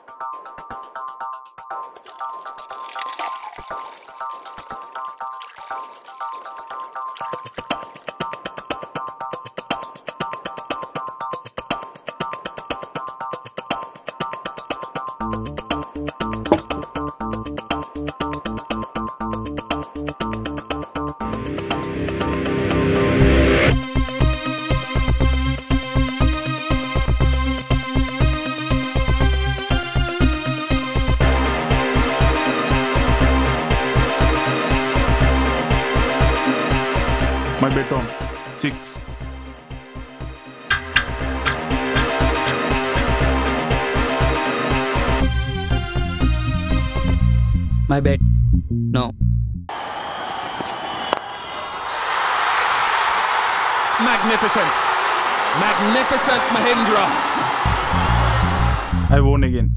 My bet on six. My bet. No. Magnificent. Magnificent Mahindra. I won again.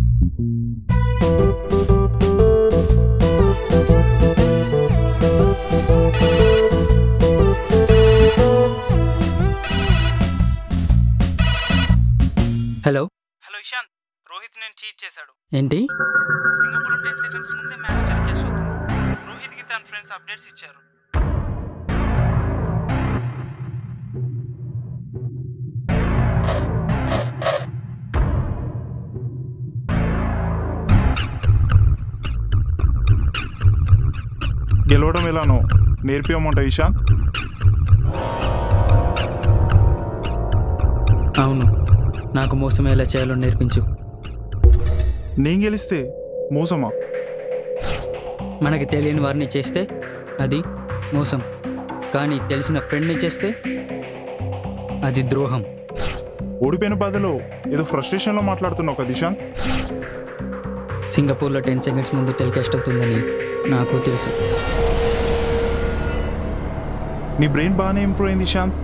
Hello hello Ishant Rohit నేను cheat చేశాడు ఏంటి Singapore ten seconds ముందే match telecast అవుతుంది రోహిత్కి తన ఫ్రెండ్స్ అప్డేట్స్ ఇచ్చారు గెలవడం ఎలానో నేర్పియమంట ఇషాంత్ అవును నాకు మోసం ఎలా చేయాలో నేర్పించు నేను గెలిస్తే మోసమా మనకి తెలియని వారిని చేస్తే అది మోసం కానీ తెలిసిన ఫ్రెండ్ని చేస్తే అది ద్రోహం ఓడిపోయిన బాధలో ఏదో ఫ్రస్ట్రేషన్లో మాట్లాడుతున్నావు కదా ఇషాంత్ సింగపూర్లో టెన్ సెకండ్స్ ముందు టెలికాస్ట్ అవుతుందని నాకు తెలుసు నీ బ్రెయిన్ బాగానే ఇంప్రూవ్ అయింది ఇషాంత్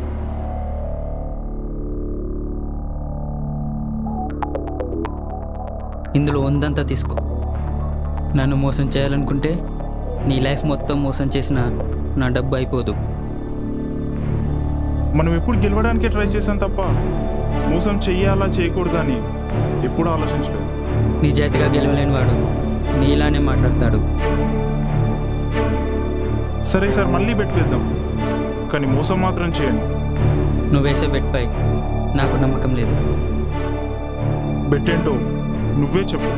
ఇందులో ఉందంతా తీసుకో నన్ను మోసం చేయాలనుకుంటే నీ లైఫ్ మొత్తం మోసం చేసిన నా డబ్బు అయిపోదు మనం ఎప్పుడు గెలవడానికే ట్రై చేసాం తప్ప మోసం చెయ్యాలా చేయకూడదా అని ఎప్పుడు ఆలోచించలేదు నిజాయితీగా గెలవలేని వాడు నీలానే మాట్లాడతాడు సరే సార్ మళ్ళీ పెట్టేద్దాం కానీ మోసం మాత్రం చేయండి నువ్వు వేసే బెట్పై నాకు నమ్మకం లేదు బెట్టేంటో నువ్వే చెప్పు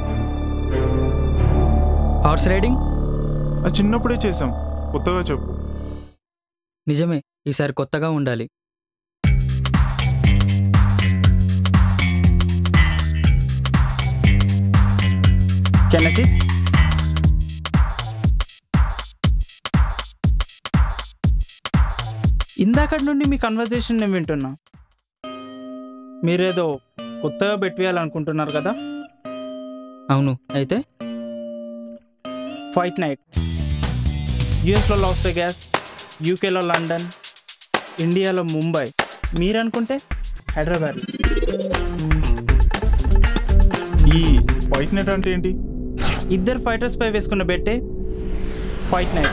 హార్స్ రైడింగ్ అది చిన్నప్పుడే చేసాం కొత్తగా చెప్పు నిజమే ఈసారి కొత్తగా ఉండాలి కెనసి ఇందాకటి నుండి మీ కన్వర్జేషన్ నేను వింటున్నా మీరేదో కొత్తగా పెట్టేయాలనుకుంటున్నారు కదా అవును అయితే ఫైట్ నైట్ యుఎస్లో లాస్ వెగాస్ యూకేలో లండన్ ఇండియాలో ముంబై మీరు అనుకుంటే హైదరాబాద్ ఈ వైట్ నెట్ అంటే ఏంటి ఇద్దరు ఫైటర్స్ పై వేసుకున్న బెట్టే ఫైట్ నైట్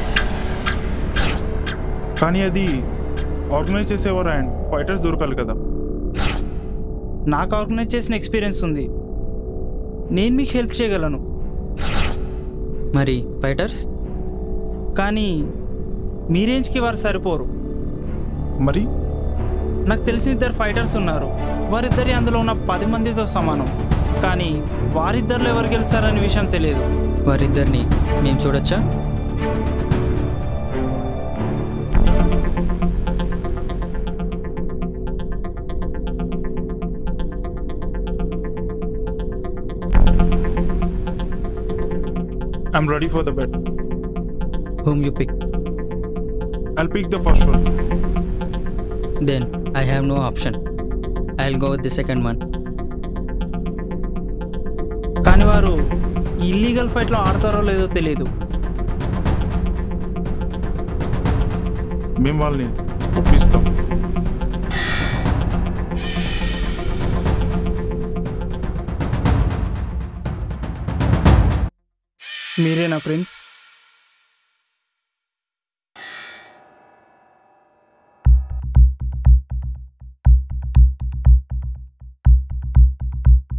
కానీ అది ఆర్గనైజ్ చేసేవారు అండ్ ఫైటర్స్ దొరకాలి కదా నాకు ఆర్గనైజ్ చేసిన ఎక్స్పీరియన్స్ ఉంది నేను మీకు హెల్ప్ చేయగలను మరి ఫైటర్స్ కానీ మీ రేంజ్కి వారు సరిపోరు మరి నాకు తెలిసిన ఇద్దరు ఫైటర్స్ ఉన్నారు వారిద్దరి అందులో ఉన్న పది మందితో సమానం కానీ వారిద్దరిలో ఎవరు గెలుస్తారనే విషయం తెలియదు వారిద్దరిని మేము చూడొచ్చా I'm ready for the bet whom you pick I'll pick the first one then I have no option I will go with the second one కానీ వారు ఇల్లీగల్ ఫైట్లో ఆడతారో లేదో తెలియదు మేము వాళ్ళని ఒప్పిస్తాం మీరేనా ప్రిన్స్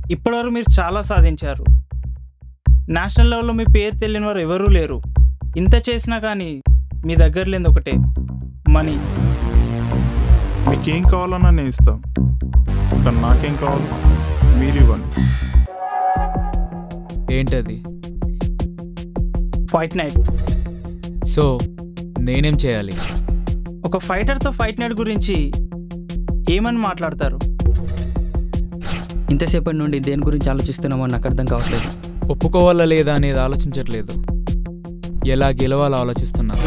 ఇప్పటివరకు మీరు చాలా సాధించారు నేషనల్ లెవెల్లో మీ పేరు తెలియని వారు ఎవరూ లేరు ఇంత చేసినా కానీ మీ దగ్గర లేని ఒకటే మనీ మీకేం కావాలన్నా నేను ఇస్తాం కానీ నాకేం కావాలి మీరు ఇవ్వండి ఏంటది ఫైట్ నైట్ సో నేనేం చేయాలి ఒక ఫైటర్తో ఫైట్ నైట్ గురించి ఏమని మాట్లాడతారు ఇంతసేపటి నుండి దేని గురించి ఆలోచిస్తున్నామో నాకు అర్థం కావట్లేదు ఒప్పుకోవాలా లేదా అనేది ఆలోచించట్లేదు ఎలా గెలవాలో ఆలోచిస్తున్నా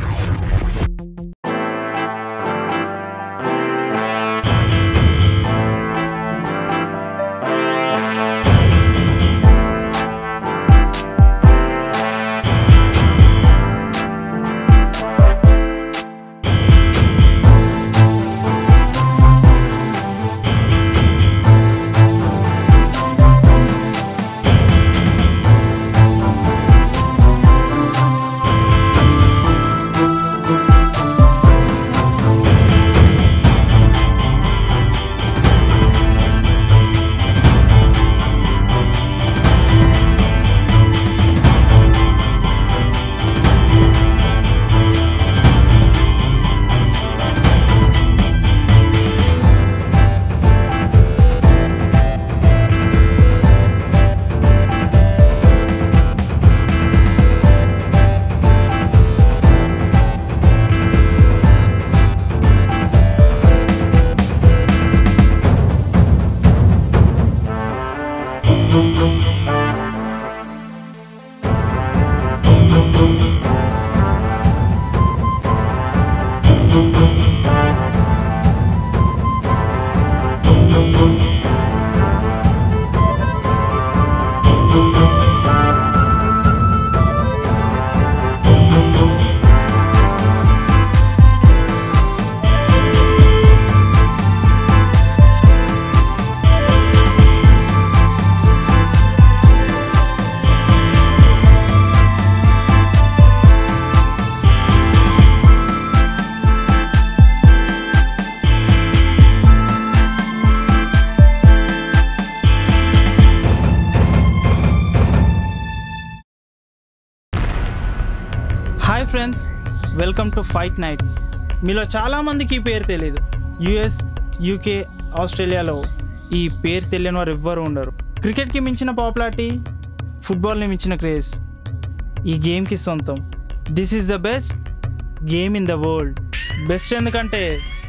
hi friends welcome to fight night మీలో చాలామందికి ఈ పేరు తెలియదు యుఎస్ యూకే ఆస్ట్రేలియాలో ఈ పేరు తెలియని వారు ఎవ్వరు ఉండరు క్రికెట్కి మించిన పాపులారిటీ ఫుట్బాల్ని మించిన క్రేజ్ ఈ గేమ్కి సొంతం this is the best game in the world best ఎందుకంటే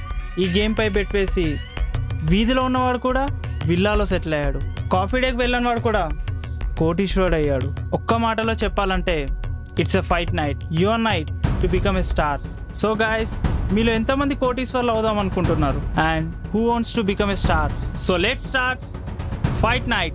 ఈ గేమ్పై పెట్టేసి వీధిలో ఉన్నవాడు కూడా విల్లాలో సెటిల్ అయ్యాడు కాఫీ డేకి వెళ్ళిన వాడు కూడా కోటీశ్వరుడు అయ్యాడు ఒక్క మాటలో చెప్పాలంటే it's a fight night your night to become a star so guys మీలో ఎంతమంది కోటీశ్వర్లు అవుదాం అనుకుంటున్నారు and who wants to become a star so let start fight night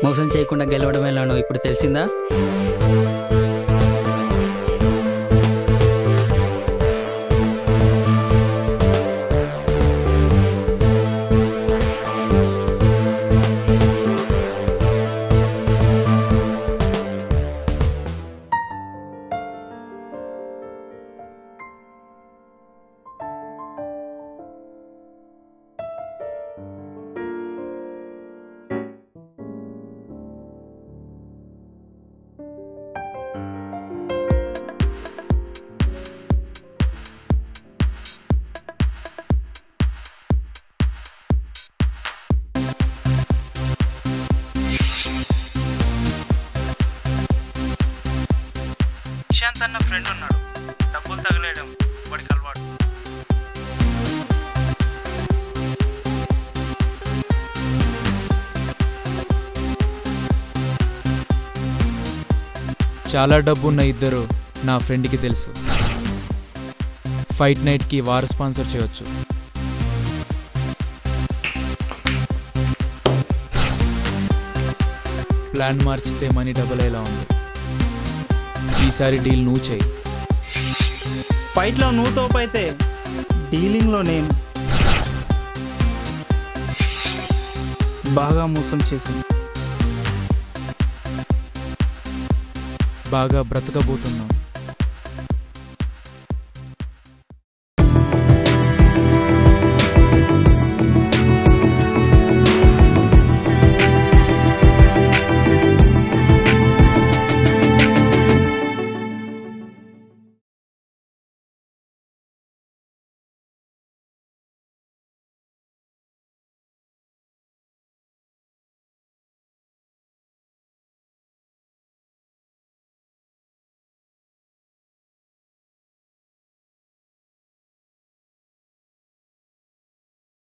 మోసం చేయకుండా గెలవడం ఎలానో ఇప్పుడు తెలిసిందా నిశాంత్ అన్న ఫ్రెండ్ ఉన్నాడు డబ్బులు తగిలేయడం వాడికి అలవాటు చాలా డబ్బు ఉన్న ఇద్దరు నా ఫ్రెండ్కి తెలుసు ఫైట్ నైట్కి వారు స్పాన్సర్ చేయొచ్చు ప్లాన్ మార్చితే మనీ డబుల్ అయ్యేలా ఉంది ఈసారి డీల్ నువ్వు చేయి ఫైట్లో నువ్వు తోపైతే డీలింగ్లో నేను బాగా మోసం చేసింది బాగా బ్రతకబోతున్నావు